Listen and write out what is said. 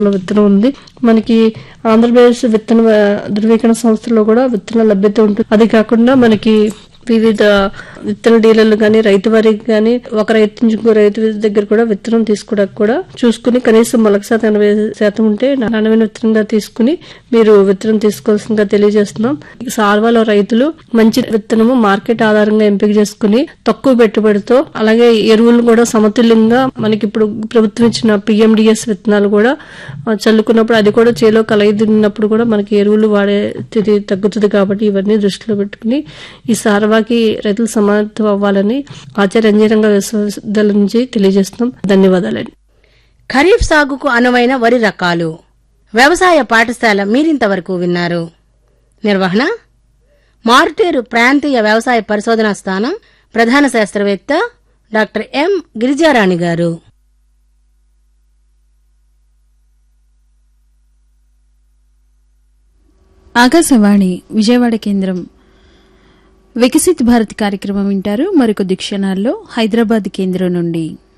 విత్తనం ఉంది మనకి ఆంధ్రప్రదేశ్ విత్తన ఆ, ధృవీకరణ సంస్థలో కూడా విత్తన లభ్యత ఉంటుంది అది కాకుండా మనకి వివిధ విత్తన డీలర్లు కానీ రైతు వారికి కానీ ఒక రైతు నుంచి ఇంకో రైతు దగ్గర కూడా విత్తనం తీసుకోవడానికి కూడా చూసుకుని కనీసం మొలక శాతం ఎనభై శాతం ఉంటే నాణ్యమైన విత్తనంగా తీసుకుని మీరు విత్తనం తీసుకోవాల్సిందిగా తెలియజేస్తున్నాం సాల్వాలో రైతులు మంచి విత్తనము మార్కెట్ ఆధారంగా ఎంపిక చేసుకుని తక్కువ పెట్టుబడితో అలాగే ఎరువులు కూడా సమతుల్యంగా మనకి ఇప్పుడు ప్రభుత్వం ఇచ్చిన పిఎండిఎస్ విత్తనాలు కూడా ఆ, చల్లుకున్నప్పుడు అది కూడా చేలో కలయిదిన్నప్పుడు కూడా మనకి ఎరువులు వాడే స్థితి తగ్గుతుంది కాబట్టి ఇవన్నీ దృష్టిలో పెట్టుకుని ఈ సారవాకి రైతులు సమానత్వం అవ్వాలని ఆచార్య రంజీరంగ విశ్వవిద్యాలయం నుంచి తెలియజేస్తున్నాం ధన్యవాదాలండి ఖరీఫ్ సాగుకు అనువైన వరి రకాలు వ్యవసాయ పాఠశాల మీరింతవరకు విన్నారు నిర్వహణ మారుటేరు ప్రాంతీయ వ్యవసాయ పరిశోధనా స్థానం ప్రధాన శాస్త్రవేత్త డాక్టర్ ఎం గిరిజారాణి గారు ఆకాశవాణి విజయవాడ కేంద్రం వికసిత్ భారత్ కార్యక్రమం వింటారు మరికొద్ది క్షణాల్లో హైదరాబాద్ కేంద్రం నుండి